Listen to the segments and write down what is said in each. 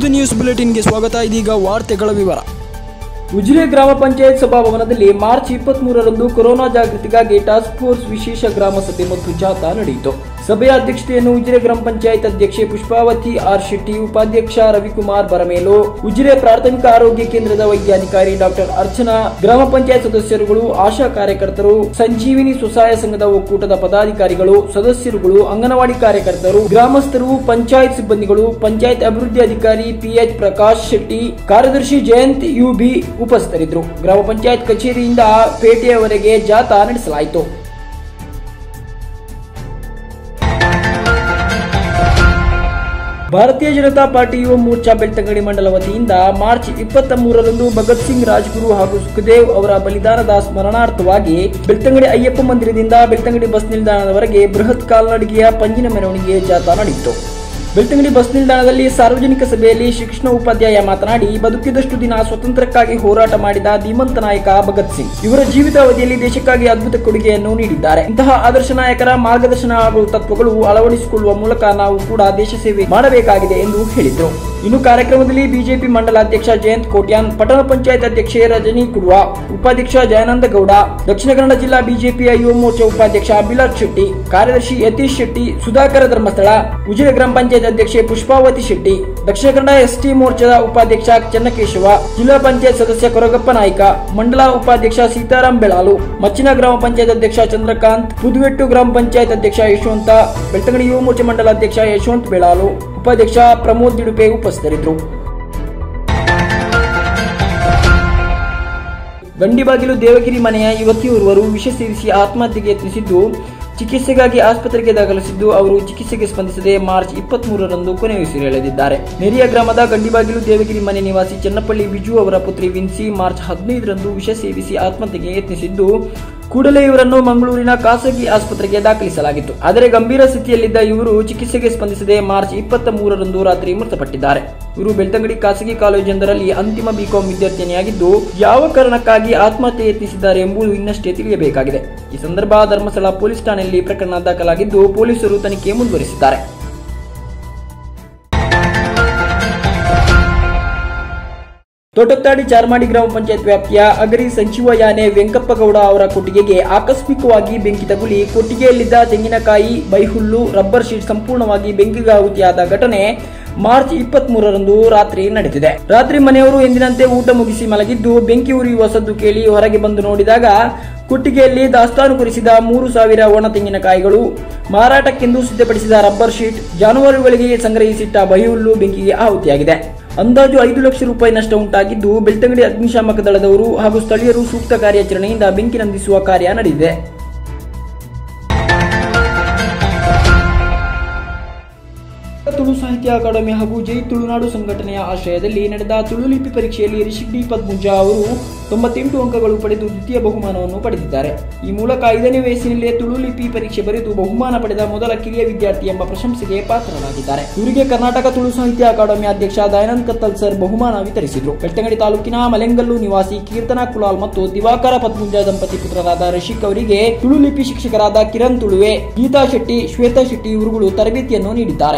ಸುದ್ದಿ ನ್ಯೂಸ್ ಬುಲೆಟಿನ್ಗೆ ಸ್ವಾಗತ ಇದೀಗ ವಾರ್ತೆಗಳ ವಿವರ ಉಜಿರೆ ಗ್ರಾಮ ಪಂಚಾಯತ್ ಸಭಾಭವನದಲ್ಲಿ ಮಾರ್ಚ್ ಇಪ್ಪತ್ತ್ ಮೂರರಂದು ಕೊರೋನಾ ಜಾಗೃತಿಗಾಗಿ ಟಾಸ್ಕ್ ಫೋರ್ಸ್ ವಿಶೇಷ ಗ್ರಾಮ ಸಭೆ ಮತ್ತು ಜಾಥಾ ನಡೆಯಿತು ಸಭೆಯ ಅಧ್ಯಕ್ಷತೆಯನ್ನು ಉಜಿರೆ ಗ್ರಾಮ ಪಂಚಾಯತ್ ಅಧ್ಯಕ್ಷೆ ಪುಷ್ಪಾವತಿ ಆರ್ ಶೆಟ್ಟಿ ಉಪಾಧ್ಯಕ್ಷ ರವಿಕುಮಾರ್ ಬರಮೇಲು ಉಜಿರೆ ಪ್ರಾಥಮಿಕ ಆರೋಗ್ಯ ಕೇಂದ್ರದ ವೈದ್ಯಾಧಿಕಾರಿ ಡಾಕ್ಟರ್ ಅರ್ಚನಾ ಗ್ರಾಮ ಪಂಚಾಯತ್ ಸದಸ್ಯರುಗಳು ಆಶಾ ಕಾರ್ಯಕರ್ತರು ಸಂಜೀವಿನಿ ಸ್ವಸಹಾಯ ಸಂಘದ ಒಕ್ಕೂಟದ ಪದಾಧಿಕಾರಿಗಳು ಸದಸ್ಯರುಗಳು ಅಂಗನವಾಡಿ ಕಾರ್ಯಕರ್ತರು ಗ್ರಾಮಸ್ಥರು ಪಂಚಾಯತ್ ಸಿಬ್ಬಂದಿಗಳು ಪಂಚಾಯತ್ ಅಭಿವೃದ್ಧಿ ಅಧಿಕಾರಿ ಪಿಎಚ್ ಪ್ರಕಾಶ್ ಶೆಟ್ಟಿ ಕಾರ್ಯದರ್ಶಿ ಜಯಂತ್ ಯುಬಿ ಉಪಸ್ಥಿತರಿದ್ದರು ಗ್ರಾಮ ಪಂಚಾಯತ್ ಕಚೇರಿಯಿಂದ ಪೇಟೆಯವರೆಗೆ ಜಾಥಾ ನಡೆಸಲಾಯಿತು ಭಾರತೀಯ ಜನತಾ ಪಾರ್ಟಿ ಯುವ ಮೋರ್ಚಾ ಬೆಳ್ತಂಗಡಿ ಮಂಡಲ ವತಿಯಿಂದ ಮಾರ್ಚ್ ಇಪ್ಪತ್ತ ಮೂರರಂದು ಭಗತ್ ಸಿಂಗ್ ರಾಜ್ಗುರು ಹಾಗೂ ಸುಖದೇವ್ ಅವರ ಬಲಿದಾನದ ಸ್ಮರಣಾರ್ಥವಾಗಿ ಬೆಳ್ತಂಗಡಿ ಅಯ್ಯಪ್ಪ ಮಂದಿರದಿಂದ ಬೆಳ್ತಂಗಡಿ ಬಸ್ ನಿಲ್ದಾಣದವರೆಗೆ ಬೃಹತ್ ಕಾಲ್ನಡಿಗೆಯ ಪಂಜಿನ ಮೆರವಣಿಗೆ ಜಾಥಾ ನಡೆಯಿತು ಬೆಳ್ತಂಗಡಿ ಬಸ್ ನಿಲ್ದಾಣದಲ್ಲಿ ಸಾರ್ವಜನಿಕ ಸಭೆಯಲ್ಲಿ ಶಿಕ್ಷಣ ಉಪಾಧ್ಯಾಯ ಮಾತನಾಡಿ ಬದುಕಿದಷ್ಟು ದಿನ ಸ್ವತಂತ್ರಕ್ಕಾಗಿ ಹೋರಾಟ ಮಾಡಿದ ಧೀಮಂತ ನಾಯಕ ಭಗತ್ ಸಿಂಗ್ ಇವರ ಜೀವಿತಾವಧಿಯಲ್ಲಿ ದೇಶಕ್ಕಾಗಿ ಅದ್ಭುತ ಕೊಡುಗೆಯನ್ನು ನೀಡಿದ್ದಾರೆ ಇಂತಹ ಆದರ್ಶ ನಾಯಕರ ಮಾರ್ಗದರ್ಶನ ಹಾಗೂ ತತ್ವಗಳು ಅಳವಡಿಸಿಕೊಳ್ಳುವ ಮೂಲಕ ನಾವು ಕೂಡ ದೇಶ ಸೇವೆ ಮಾಡಬೇಕಾಗಿದೆ ಎಂದು ಹೇಳಿದರು ಇನ್ನು ಕಾರ್ಯಕ್ರಮದಲ್ಲಿ ಬಿಜೆಪಿ ಮಂಡಲಾಧ್ಯಕ್ಷ ಜಯಂತ್ ಕೋಟ್ಯಾನ್ ಪಟ್ಟಣ ಪಂಚಾಯತ್ ಅಧ್ಯಕ್ಷೆ ರಜನಿ ಕುಡ್ವಾ ಉಪಾಧ್ಯಕ್ಷ ಜಯಾನಂದ ಗೌಡ ದಕ್ಷಿಣ ಕನ್ನಡ ಜಿಲ್ಲಾ ಬಿಜೆಪಿಯ ಯುವ ಮೋರ್ಚಾ ಉಪಾಧ್ಯಕ್ಷ ಅಭಿಲಾಷ್ ಶೆಟ್ಟಿ ಕಾರ್ಯದರ್ಶಿ ಯತೀಶ್ ಶೆಟ್ಟಿ ಸುಧಾಕರ ಧರ್ಮಸ್ಥಳ ಉಜಿರೆ ಗ್ರಾಮ ಪಂಚಾಯತ್ ಅಧ್ಯಕ್ಷೆ ಪುಷ್ಪಾವತಿ ಶೆಟ್ಟಿ ದಕ್ಷಿಣ ಕನ್ನಡ ಎಸ್ಟಿ ಮೋರ್ಚಾದ ಉಪಾಧ್ಯಕ್ಷ ಚನ್ನಕೇಶವ ಜಿಲ್ಲಾ ಪಂಚಾಯತ್ ಸದಸ್ಯ ಕೊರಗಪ್ಪ ನಾಯ್ಕ ಮಂಡಲ ಉಪಾಧ್ಯಕ್ಷ ಸೀತಾರಾಮ್ ಬೆಳಾಲು ಮಚ್ಚಿನ ಗ್ರಾಮ ಪಂಚಾಯತ್ ಅಧ್ಯಕ್ಷ ಚಂದ್ರಕಾಂತ್ ಪುದುವೆಟ್ಟು ಗ್ರಾಮ ಪಂಚಾಯತ್ ಅಧ್ಯಕ್ಷ ಯಶವಂತ ಬೆಳ್ತಂಗಡಿ ಯುವ ಮೋರ್ಚಾ ಮಂಡಲ ಅಧ್ಯಕ್ಷ ಯಶವಂತ್ ಬೆಳಾಲು ಉಪಾಧ್ಯಕ್ಷ ಪ್ರಮೋದ್ ದಿಡುಪೆ ಉಪಸ್ಥಿತರಿದ್ದರು ಗಂಡಿಬಾಗಿಲು ದೇವಗಿರಿ ಮನೆಯ ಯುವತಿಯೋರ್ವರು ವಿಷ ಸೇವಿಸಿ ಆತ್ಮಹತ್ಯೆಗೆ ಯತ್ನಿಸಿದ್ದು ಚಿಕಿತ್ಸೆಗಾಗಿ ಆಸ್ಪತ್ರೆಗೆ ದಾಖಲಿಸಿದ್ದು ಅವರು ಚಿಕಿತ್ಸೆಗೆ ಸ್ಪಂದಿಸದೆ ಮಾರ್ಚ್ ಇಪ್ಪತ್ತ್ ಮೂರರಂದು ಕೊನೆಯುಸಿರೆಳೆದಿದ್ದಾರೆ ನೆರಿಯ ಗ್ರಾಮದ ಗಂಡಿಬಾಗಿಲು ದೇವಗಿರಿ ಮನೆ ನಿವಾಸಿ ಚನ್ನಪಳ್ಳಿ ಬಿಜು ಅವರ ಪುತ್ರಿ ವಿನ್ಸಿ ಮಾರ್ಚ್ ಹದಿನೈದರಂದು ವಿಷ ಸೇವಿಸಿ ಆತ್ಮಹತ್ಯೆಗೆ ಯತ್ನಿಸಿದ್ದು ಕೂಡಲೇ ಇವರನ್ನು ಮಂಗಳೂರಿನ ಖಾಸಗಿ ಆಸ್ಪತ್ರೆಗೆ ದಾಖಲಿಸಲಾಗಿತ್ತು ಆದರೆ ಗಂಭೀರ ಸ್ಥಿತಿಯಲ್ಲಿದ್ದ ಇವರು ಚಿಕಿತ್ಸೆಗೆ ಸ್ಪಂದಿಸದೆ ಮಾರ್ಚ್ ಇಪ್ಪತ್ತ ಮೂರರಂದು ರಾತ್ರಿ ಮೃತಪಟ್ಟಿದ್ದಾರೆ ಇವರು ಬೆಳ್ತಂಗಡಿ ಖಾಸಗಿ ಕಾಲೇಜೊಂದರಲ್ಲಿ ಅಂತಿಮ ಬಿಕಾಂ ವಿದ್ಯಾರ್ಥಿನಿಯಾಗಿದ್ದು ಯಾವ ಕಾರಣಕ್ಕಾಗಿ ಆತ್ಮಹತ್ಯೆ ಯತ್ನಿಸಿದ್ದಾರೆ ಎಂಬುದು ಇನ್ನಷ್ಟೇ ತಿಳಿಯಬೇಕಾಗಿದೆ ಈ ಸಂದರ್ಭ ಧರ್ಮಸ್ಥಳ ಪೊಲೀಸ್ ಠಾಣೆಯಲ್ಲಿ ಪ್ರಕರಣ ದಾಖಲಾಗಿದ್ದು ಪೊಲೀಸರು ತನಿಖೆ ಮುಂದುವರಿಸಿದ್ದಾರೆ ತೋಟತ್ತಾಡಿ ಚಾರ್ಮಾಡಿ ಗ್ರಾಮ ಪಂಚಾಯತ್ ವ್ಯಾಪ್ತಿಯ ಅಗರಿ ಸಂಚಿವ ಯಾನೆ ವೆಂಕಪ್ಪಗೌಡ ಅವರ ಕೊಟ್ಟಿಗೆಗೆ ಆಕಸ್ಮಿಕವಾಗಿ ಬೆಂಕಿ ತಗುಲಿ ಕೊಟ್ಟಿಗೆಯಲ್ಲಿದ್ದ ತೆಂಗಿನಕಾಯಿ ಬೈಹುಲ್ಲು ರಬ್ಬರ್ ಶೀಟ್ ಸಂಪೂರ್ಣವಾಗಿ ಬೆಂಕಿಗಾಹುತಿಯಾದ ಘಟನೆ ಮಾರ್ಚ್ ಇಪ್ಪತ್ತ್ ಮೂರರಂದು ರಾತ್ರಿ ನಡೆದಿದೆ ರಾತ್ರಿ ಮನೆಯವರು ಎಂದಿನಂತೆ ಊಟ ಮುಗಿಸಿ ಮಲಗಿದ್ದು ಬೆಂಕಿ ಉರಿಯುವ ಸದ್ದು ಕೇಳಿ ಹೊರಗೆ ಬಂದು ನೋಡಿದಾಗ ಕೊಟ್ಟಿಗೆಯಲ್ಲಿ ದಾಸ್ತಾನು ಕುರಿಸಿದ ಮೂರು ಸಾವಿರ ಒಣ ತೆಂಗಿನಕಾಯಿಗಳು ಮಾರಾಟಕ್ಕೆಂದು ಸಿದ್ಧಪಡಿಸಿದ ರಬ್ಬರ್ ಶೀಟ್ ಜಾನುವಾರುಗಳಿಗೆ ಸಂಗ್ರಹಿಸಿಟ್ಟ ಬಹಿಹುಲ್ಲು ಬೆಂಕಿಗೆ ಆಹುತಿಯಾಗಿದೆ ಅಂದಾಜು ಐದು ಲಕ್ಷ ರೂಪಾಯಿ ನಷ್ಟ ಉಂಟಾಗಿದ್ದು ಬೆಳ್ತಂಗಡಿ ಅಗ್ನಿಶಾಮಕ ದಳದವರು ಹಾಗೂ ಸ್ಥಳೀಯರು ಸೂಕ್ತ ಕಾರ್ಯಾಚರಣೆಯಿಂದ ಬೆಂಕಿ ನಂದಿಸುವ ಕಾರ್ಯ ನಡೆದಿದೆ ತುಳು ಸಾಹಿತ್ಯ ಅಕಾಡೆಮಿ ಹಾಗೂ ಜೈ ತುಳುನಾಡು ಸಂಘಟನೆಯ ಆಶ್ರಯದಲ್ಲಿ ನಡೆದ ತುಳುಲಿಪಿ ಪರೀಕ್ಷೆಯಲ್ಲಿ ರಿಷಿಕ್ ಪದ್ಮುಜ ಅವರು ತೊಂಬತ್ತೆಂಟು ಅಂಕಗಳು ಪಡೆದು ದ್ವಿತೀಯ ಬಹುಮಾನವನ್ನು ಪಡೆದಿದ್ದಾರೆ ಈ ಮೂಲಕ ಐದನೇ ವಯಸ್ಸಿನಲ್ಲೇ ತುಳುಲಿಪಿ ಪರೀಕ್ಷೆ ಬರೆದು ಬಹುಮಾನ ಪಡೆದ ಮೊದಲ ಕಿರಿಯ ವಿದ್ಯಾರ್ಥಿ ಎಂಬ ಪ್ರಶಂಸೆಗೆ ಪಾತ್ರರಾಗಿದ್ದಾರೆ ಇವರಿಗೆ ಕರ್ನಾಟಕ ತುಳು ಸಾಹಿತ್ಯ ಅಕಾಡೆಮಿ ಅಧ್ಯಕ್ಷ ದಯಾನಂದ್ ಕತ್ತಲ್ ಸರ್ ಬಹುಮಾನ ವಿತರಿಸಿದರು ಬೆಳ್ತಂಗಡಿ ತಾಲೂಕಿನ ಮಲೆಂಗಲ್ಲು ನಿವಾಸಿ ಕೀರ್ತನಾ ಕುಲಾಲ್ ಮತ್ತು ದಿವಾಕರ ಪದ್ಮುಂಜ ದಂಪತಿ ಪುತ್ರರಾದ ರಿಷಿಕ್ ಅವರಿಗೆ ತುಳುಲಿಪಿ ಶಿಕ್ಷಕರಾದ ಕಿರಣ್ ತುಳುವೆ ಗೀತಾ ಶೆಟ್ಟಿ ಶ್ವೇತಾ ಶೆಟ್ಟಿ ಇವರುಗಳು ತರಬೇತಿಯನ್ನು ನೀಡಿದ್ದಾರೆ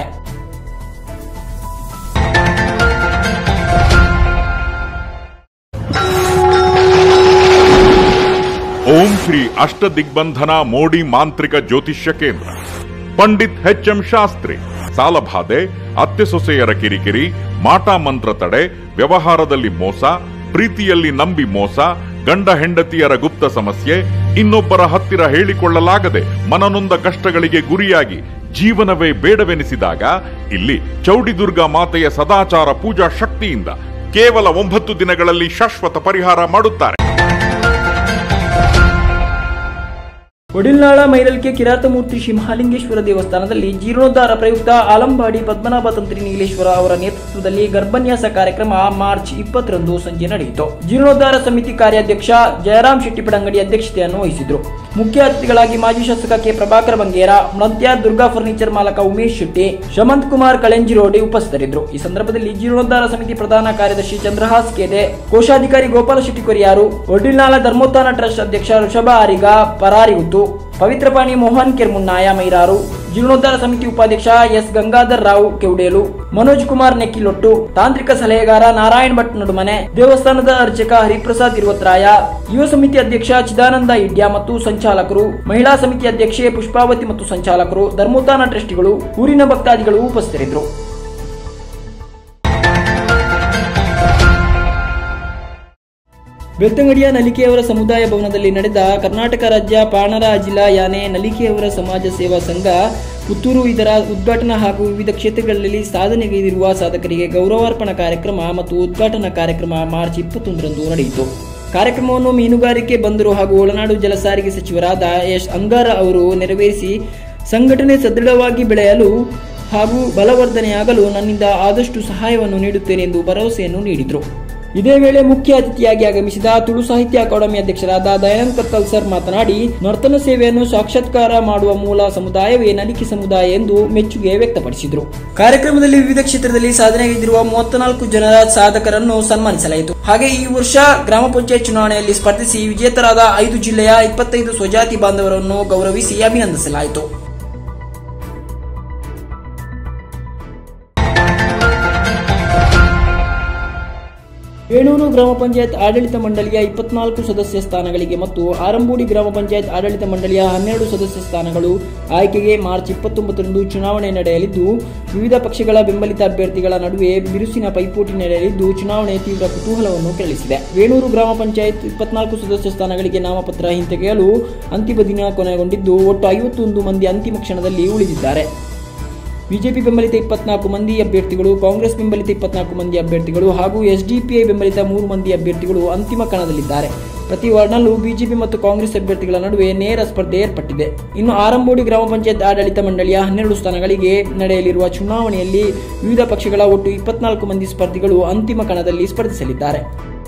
ಓಂ ಶ್ರೀ ಅಷ್ಟ ದಿಗ್ಬಂಧನ ಮೋಡಿ ಮಾಂತ್ರಿಕ ಜ್ಯೋತಿಷ್ಯ ಕೇಂದ್ರ ಪಂಡಿತ್ ಎಚ್ ಎಂ ಶಾಸ್ತ್ರಿ ಸಾಲಬಾಧೆ ಅತ್ತೆ ಸೊಸೆಯರ ಕಿರಿಕಿರಿ ಮಾಟ ಮಂತ್ರ ತಡೆ ವ್ಯವಹಾರದಲ್ಲಿ ಮೋಸ ಪ್ರೀತಿಯಲ್ಲಿ ನಂಬಿ ಮೋಸ ಗಂಡ ಹೆಂಡತಿಯರ ಗುಪ್ತ ಸಮಸ್ಯೆ ಇನ್ನೊಬ್ಬರ ಹತ್ತಿರ ಹೇಳಿಕೊಳ್ಳಲಾಗದೆ ಮನನೊಂದ ಕಷ್ಟಗಳಿಗೆ ಗುರಿಯಾಗಿ ಜೀವನವೇ ಬೇಡವೆನಿಸಿದಾಗ ಇಲ್ಲಿ ಚೌಡಿದುರ್ಗಾ ಮಾತೆಯ ಸದಾಚಾರ ಪೂಜಾ ಶಕ್ತಿಯಿಂದ ಕೇವಲ ಒಂಬತ್ತು ದಿನಗಳಲ್ಲಿ ಶಾಶ್ವತ ಪರಿಹಾರ ಮಾಡುತ್ತಾರೆ ಒಡಿಲ್ನಾಳ ಮೈರಲ್ಕೆ ಕಿರಾತಮೂರ್ತಿ ಶ್ರೀ ಮಹಾಲಿಂಗೇಶ್ವರ ದೇವಸ್ಥಾನದಲ್ಲಿ ಜೀರ್ಣೋದ್ಧಾರ ಪ್ರಯುಕ್ತ ಆಲಂಬಾಡಿ ಪದ್ಮನಾಭ ತಂತ್ರಿ ನೀಲೇಶ್ವರ ಅವರ ನೇತೃತ್ವದಲ್ಲಿ ಗರ್ಭನ್ಯಾಸ ಕಾರ್ಯಕ್ರಮ ಮಾರ್ಚ್ ಇಪ್ಪತ್ತರಂದು ಸಂಜೆ ನಡೆಯಿತು ಜೀರ್ಣೋದ್ಧಾರ ಸಮಿತಿ ಕಾರ್ಯಾಧ್ಯಕ್ಷ ಜಯರಾಮ್ ಶೆಟ್ಟಿಪಡಂಗಡಿ ಅಧ್ಯಕ್ಷತೆಯನ್ನು ವಹಿಸಿದ್ರು ಮುಖ್ಯ ಅತಿಥಿಗಳಾಗಿ ಮಾಜಿ ಶಾಸಕ ಕೆ ಪ್ರಭಾಕರ ಬಂಗೇರ ಮೃತ್ಯ ದುರ್ಗಾ ಫರ್ನಿಚರ್ ಮಾಲಕ ಉಮೇಶ್ ಶೆಟ್ಟಿ ಶಮಂತ್ ಕುಮಾರ್ ಕಳೆಂಜಿರೋಡಿ ಉಪಸ್ಥಿತರಿದ್ದರು ಈ ಸಂದರ್ಭದಲ್ಲಿ ಜೀರ್ಣೋದ್ಧಾರ ಸಮಿತಿ ಪ್ರಧಾನ ಕಾರ್ಯದರ್ಶಿ ಚಂದ್ರಹಾಸ್ ಕೇದೆ ಕೋಶಾಧಿಕಾರಿ ಗೋಪಾಲ ಶೆಟ್ಟಿ ಕೊರಿಯಾರು ಒಡಿಲ್ನಾಳ ಧರ್ಮೋತ್ಥಾನ ಟ್ರಸ್ಟ್ ಅಧ್ಯಕ್ಷ ಋಷಭ ಆರಿಗ ಪರಾರಿಗುತ್ತು ಪವಿತ್ರಪಾಣಿ ಮೋಹನ್ ಕೆರ್ಮುನ್ನಾಯ ಮೈರಾರು ಜೀರ್ಣೋದ್ಧಾರ ಸಮಿತಿ ಉಪಾಧ್ಯಕ್ಷ ಎಸ್ ಗಂಗಾಧರ್ ರಾವ್ ಕೆವಡೇಲು ಮನೋಜ್ ಕುಮಾರ್ ನೆಕ್ಕಿಲೊಟ್ಟು ತಾಂತ್ರಿಕ ಸಲಹೆಗಾರ ನಾರಾಯಣ್ ಭಟ್ ನಡುಮನೆ ದೇವಸ್ಥಾನದ ಅರ್ಚಕ ಹರಿಪ್ರಸಾದ್ ಇರುವತ್ರಾಯ ಯುವ ಸಮಿತಿ ಅಧ್ಯಕ್ಷ ಚಿದಾನಂದ ಇಡ್ಯ ಮತ್ತು ಸಂಚಾಲಕರು ಮಹಿಳಾ ಸಮಿತಿ ಅಧ್ಯಕ್ಷೆ ಪುಷ್ಪಾವತಿ ಮತ್ತು ಸಂಚಾಲಕರು ಧರ್ಮೋತ್ಥಾನ ಟ್ರಸ್ಟಿಗಳು ಊರಿನ ಭಕ್ತಾದಿಗಳು ಉಪಸ್ಥಿತರಿದ್ದರು ಬೆಳ್ತಂಗಡಿಯ ನಲಿಕೆಯವರ ಸಮುದಾಯ ಭವನದಲ್ಲಿ ನಡೆದ ಕರ್ನಾಟಕ ರಾಜ್ಯ ಪಾಣರ ಜಿಲ್ಲಾ ಯಾನೆ ನಲಿಕೆಯವರ ಸಮಾಜ ಸೇವಾ ಸಂಘ ಪುತ್ತೂರು ಇದರ ಉದ್ಘಾಟನಾ ಹಾಗೂ ವಿವಿಧ ಕ್ಷೇತ್ರಗಳಲ್ಲಿ ಸಾಧನೆಗೈದಿರುವ ಸಾಧಕರಿಗೆ ಗೌರವಾರ್ಪಣಾ ಕಾರ್ಯಕ್ರಮ ಮತ್ತು ಉದ್ಘಾಟನಾ ಕಾರ್ಯಕ್ರಮ ಮಾರ್ಚ್ ಇಪ್ಪತ್ತೊಂದರಂದು ನಡೆಯಿತು ಕಾರ್ಯಕ್ರಮವನ್ನು ಮೀನುಗಾರಿಕೆ ಬಂದರು ಹಾಗೂ ಒಳನಾಡು ಜಲಸಾರಿಗೆ ಸಚಿವರಾದ ಎಸ್ ಅಂಗಾರ ಅವರು ನೆರವೇರಿಸಿ ಸಂಘಟನೆ ಸದೃಢವಾಗಿ ಬೆಳೆಯಲು ಹಾಗೂ ಬಲವರ್ಧನೆಯಾಗಲು ನನ್ನಿಂದ ಆದಷ್ಟು ಸಹಾಯವನ್ನು ನೀಡುತ್ತೇನೆ ಎಂದು ಭರವಸೆಯನ್ನು ನೀಡಿದರು ಇದೇ ವೇಳೆ ಮುಖ್ಯ ಅತಿಥಿಯಾಗಿ ಆಗಮಿಸಿದ ತುಳು ಸಾಹಿತ್ಯ ಅಕಾಡೆಮಿ ಅಧ್ಯಕ್ಷರಾದ ದಯಾನಂದ್ ಕತ್ತಲ್ ಸರ್ ಮಾತನಾಡಿ ನರ್ತನ ಸೇವೆಯನ್ನು ಸಾಕ್ಷಾತ್ಕಾರ ಮಾಡುವ ಮೂಲ ಸಮುದಾಯವೇ ನಲಿಕೆ ಸಮುದಾಯ ಎಂದು ಮೆಚ್ಚುಗೆ ವ್ಯಕ್ತಪಡಿಸಿದರು ಕಾರ್ಯಕ್ರಮದಲ್ಲಿ ವಿವಿಧ ಕ್ಷೇತ್ರದಲ್ಲಿ ಸಾಧನೆಗೈದಿರುವ ಮೂವತ್ನಾಲ್ಕು ಜನರ ಸಾಧಕರನ್ನು ಸನ್ಮಾನಿಸಲಾಯಿತು ಹಾಗೆ ಈ ವರ್ಷ ಗ್ರಾಮ ಪಂಚಾಯತ್ ಚುನಾವಣೆಯಲ್ಲಿ ಸ್ಪರ್ಧಿಸಿ ವಿಜೇತರಾದ ಐದು ಜಿಲ್ಲೆಯ ಇಪ್ಪತ್ತೈದು ಸ್ವಜಾತಿ ಬಾಂಧವರನ್ನು ಗೌರವಿಸಿ ಅಭಿನಂದಿಸಲಾಯಿತು ಬೇಣೂರು ಗ್ರಾಮ ಪಂಚಾಯತ್ ಆಡಳಿತ ಮಂಡಳಿಯ ಇಪ್ಪತ್ನಾಲ್ಕು ಸದಸ್ಯ ಸ್ಥಾನಗಳಿಗೆ ಮತ್ತು ಆರಂಬೂಡಿ ಗ್ರಾಮ ಪಂಚಾಯತ್ ಆಡಳಿತ ಮಂಡಳಿಯ ಹನ್ನೆರಡು ಸದಸ್ಯ ಸ್ಥಾನಗಳು ಆಯ್ಕೆಗೆ ಮಾರ್ಚ್ ಇಪ್ಪತ್ತೊಂಬತ್ತರಂದು ಚುನಾವಣೆ ನಡೆಯಲಿದ್ದು ವಿವಿಧ ಪಕ್ಷಗಳ ಬೆಂಬಲಿತ ಅಭ್ಯರ್ಥಿಗಳ ನಡುವೆ ಬಿರುಸಿನ ಪೈಪೋಟಿ ನಡೆಯಲಿದ್ದು ಚುನಾವಣೆ ತೀವ್ರ ಕುತೂಹಲವನ್ನು ಕೆರಳಿಸಿದೆ ಬೇಣೂರು ಗ್ರಾಮ ಪಂಚಾಯತ್ ಇಪ್ಪತ್ನಾಲ್ಕು ಸದಸ್ಯ ಸ್ಥಾನಗಳಿಗೆ ನಾಮಪತ್ರ ಹಿಂತೆಗೆಯಲು ಅಂತಿಮ ದಿನ ಕೊನೆಗೊಂಡಿದ್ದು ಒಟ್ಟು ಐವತ್ತೊಂದು ಮಂದಿ ಅಂತಿಮ ಕ್ಷಣದಲ್ಲಿ ಉಳಿದಿದ್ದಾರೆ ಬಿಜೆಪಿ ಬೆಂಬಲಿತ ಇಪ್ಪತ್ನಾಲ್ಕು ಮಂದಿ ಅಭ್ಯರ್ಥಿಗಳು ಕಾಂಗ್ರೆಸ್ ಬೆಂಬಲಿತ ಇಪ್ಪತ್ನಾಲ್ಕು ಮಂದಿ ಅಭ್ಯರ್ಥಿಗಳು ಹಾಗೂ ಎಸ್ಡಿಪಿಐ ಬೆಂಬಲಿತ ಮೂರು ಮಂದಿ ಅಭ್ಯರ್ಥಿಗಳು ಅಂತಿಮ ಕಣದಲ್ಲಿದ್ದಾರೆ ಪ್ರತಿ ವಾರ್ಡ್ನಲ್ಲೂ ಬಿಜೆಪಿ ಮತ್ತು ಕಾಂಗ್ರೆಸ್ ಅಭ್ಯರ್ಥಿಗಳ ನಡುವೆ ನೇರ ಸ್ಪರ್ಧೆ ಏರ್ಪಟ್ಟಿದೆ ಇನ್ನು ಆರಂಬೋಡಿ ಗ್ರಾಮ ಪಂಚಾಯತ್ ಆಡಳಿತ ಮಂಡಳಿಯ ಹನ್ನೆರಡು ಸ್ಥಾನಗಳಿಗೆ ನಡೆಯಲಿರುವ ಚುನಾವಣೆಯಲ್ಲಿ ವಿವಿಧ ಪಕ್ಷಗಳ ಒಟ್ಟು ಇಪ್ಪತ್ನಾಲ್ಕು ಮಂದಿ ಸ್ಪರ್ಧಿಗಳು ಅಂತಿಮ ಕಣದಲ್ಲಿ ಸ್ಪರ್ಧಿಸಲಿದ್ದಾರೆ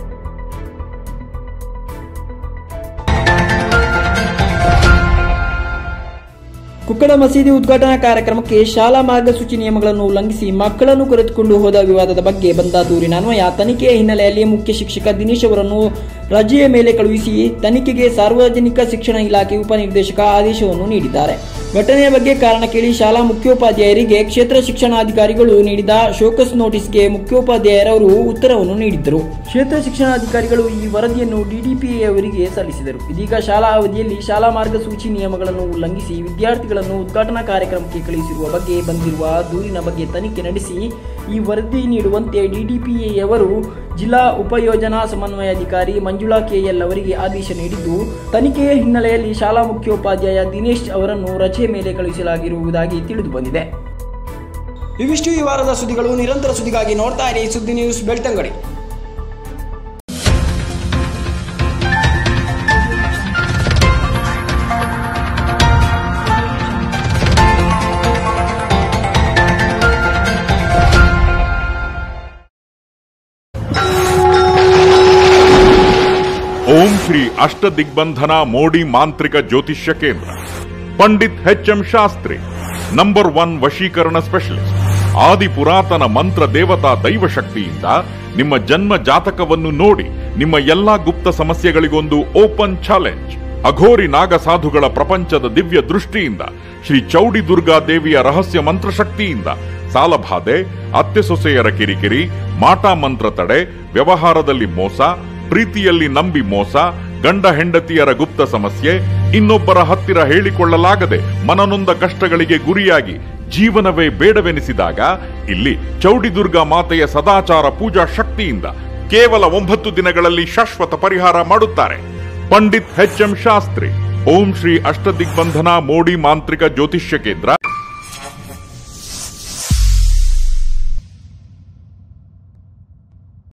ಕುಕ್ಕಡ ಮಸೀದಿ ಉದ್ಘಾಟನಾ ಕಾರ್ಯಕ್ರಮಕ್ಕೆ ಶಾಲಾ ಮಾರ್ಗಸೂಚಿ ನಿಯಮಗಳನ್ನು ಉಲ್ಲಂಘಿಸಿ ಮಕ್ಕಳನ್ನು ಕರೆದುಕೊಂಡು ಹೋದ ವಿವಾದದ ಬಗ್ಗೆ ಬಂದ ದೂರಿನ ಅನ್ವಯ ತನಿಖೆಯ ಹಿನ್ನೆಲೆಯಲ್ಲಿ ಮುಖ್ಯ ಶಿಕ್ಷಕ ದಿನೇಶ್ ಅವರನ್ನು ರಜೆಯ ಮೇಲೆ ಕಳುಹಿಸಿ ತನಿಖೆಗೆ ಸಾರ್ವಜನಿಕ ಶಿಕ್ಷಣ ಇಲಾಖೆ ಉಪನಿರ್ದೇಶಕ ಆದೇಶವನ್ನು ನೀಡಿದ್ದಾರೆ ಘಟನೆಯ ಬಗ್ಗೆ ಕಾರಣ ಕೇಳಿ ಶಾಲಾ ಮುಖ್ಯೋಪಾಧ್ಯಾಯರಿಗೆ ಕ್ಷೇತ್ರ ಶಿಕ್ಷಣಾಧಿಕಾರಿಗಳು ನೀಡಿದ ಶೋಕಸ್ ನೋಟಿಸ್ಗೆ ಮುಖ್ಯೋಪಾಧ್ಯಾಯರವರು ಉತ್ತರವನ್ನು ನೀಡಿದ್ದರು ಕ್ಷೇತ್ರ ಶಿಕ್ಷಣಾಧಿಕಾರಿಗಳು ಈ ವರದಿಯನ್ನು ಡಿಡಿಪಿಎ ಅವರಿಗೆ ಸಲ್ಲಿಸಿದರು ಇದೀಗ ಶಾಲಾ ಅವಧಿಯಲ್ಲಿ ಶಾಲಾ ಮಾರ್ಗಸೂಚಿ ನಿಯಮಗಳನ್ನು ಉಲ್ಲಂಘಿಸಿ ವಿದ್ಯಾರ್ಥಿಗಳನ್ನು ಉದ್ಘಾಟನಾ ಕಾರ್ಯಕ್ರಮಕ್ಕೆ ಕಳುಹಿಸಿರುವ ಬಗ್ಗೆ ಬಂದಿರುವ ದೂರಿನ ಬಗ್ಗೆ ತನಿಖೆ ನಡೆಸಿ ಈ ವರದಿ ನೀಡುವಂತೆ ಡಿಡಿಪಿಎ ಅವರು ಜಿಲ್ಲಾ ಉಪಯೋಜನಾ ಸಮನ್ವಯಾಧಿಕಾರಿ ಮಂಜುಳಾ ಕೆಎಲ್ ಅವರಿಗೆ ಆದೇಶ ನೀಡಿದ್ದು ತನಿಖೆಯ ಹಿನ್ನೆಲೆಯಲ್ಲಿ ಶಾಲಾ ಮುಖ್ಯೋಪಾಧ್ಯಾಯ ದಿನೇಶ್ ಅವರನ್ನು ರಜೆ ಮೇಲೆ ಕಳುಹಿಸಲಾಗಿರುವುದಾಗಿ ತಿಳಿದು ಬಂದಿದೆ ಇವಿಷ್ಟು ಈ ವಾರದ ಸುದ್ದಿಗಳು ನಿರಂತರ ಸುದ್ದಿಗಾಗಿ ನೋಡ್ತಾ ಇರಿ ಸುದ್ದಿ ನ್ಯೂಸ್ ಬೆಳ್ತಂಗಡಿ ಓಂ ಶ್ರೀ ಅಷ್ಟ ದಿಗ್ಬಂಧನ ಮೋಡಿ ಮಾಂತ್ರಿಕ ಜ್ಯೋತಿಷ್ಯ ಕೇಂದ್ರ Pandit H M Shastri number one ವಶೀಕರಣ ಸ್ಪೆಷಲಿಸ್ಟ್ ಆದಿ ಪುರಾತನ ಮಂತ್ರ ದೇವತಾ ದೈವ ಶಕ್ತಿಯಿಂದ ನಿಮ್ಮ ಜನ್ಮ ಜಾತಕವನ್ನು ನೋಡಿ ನಿಮ್ಮ ಎಲ್ಲಾ ಗುಪ್ತ ಸಮಸ್ಯೆಗಳಿಗೊಂದು ಓಪನ್ ಚಾಲೆಂಜ್ ಅಘೋರಿ ನಾಗ ಸಾಧುಗಳ ಪ್ರಪಂಚದ ದಿವ್ಯ ದೃಷ್ಟಿಯಿಂದ ಶ್ರೀ ಚೌಡಿ ದುರ್ಗಾ ದೇವಿಯ ರಹಸ್ಯ ಮಂತ್ರಶಕ್ತಿಯಿಂದ ಸಾಲಬಾಧೆ ಅತ್ತೆ ಸೊಸೆಯರ ಕಿರಿಕಿರಿ ಮಾಟ ಮಂತ್ರ ತಡೆ ವ್ಯವಹಾರದಲ್ಲಿ ಮೋಸ ಪ್ರೀತಿಯಲ್ಲಿ ನಂಬಿ ಮೋಸ ಗಂಡ ಹೆಂಡತಿಯರ ಗುಪ್ತ ಸಮಸ್ಯೆ ಇನ್ನೊಬ್ಬರ ಹತ್ತಿರ ಹೇಳಿಕೊಳ್ಳಲಾಗದೆ ಮನನೊಂದ ಕಷ್ಟಗಳಿಗೆ ಗುರಿಯಾಗಿ ಜೀವನವೇ ಬೇಡವೆನಿಸಿದಾಗ ಇಲ್ಲಿ ಚೌಡಿದುರ್ಗಾ ಮಾತೆಯ ಸದಾಚಾರ ಪೂಜಾ ಶಕ್ತಿಯಿಂದ ಕೇವಲ ಒಂಬತ್ತು ದಿನಗಳಲ್ಲಿ ಶಾಶ್ವತ ಪರಿಹಾರ ಮಾಡುತ್ತಾರೆ ಪಂಡಿತ್ ಎಚ್ ಎಂ ಶಾಸ್ತ್ರಿ ಓಂ ಶ್ರೀ ಅಷ್ಟದಿಗ್ಬಂಧನ ಮೋಡಿ ಮಾಂತ್ರಿಕ ಜ್ಯೋತಿಷ್ಯ ಕೇಂದ್ರ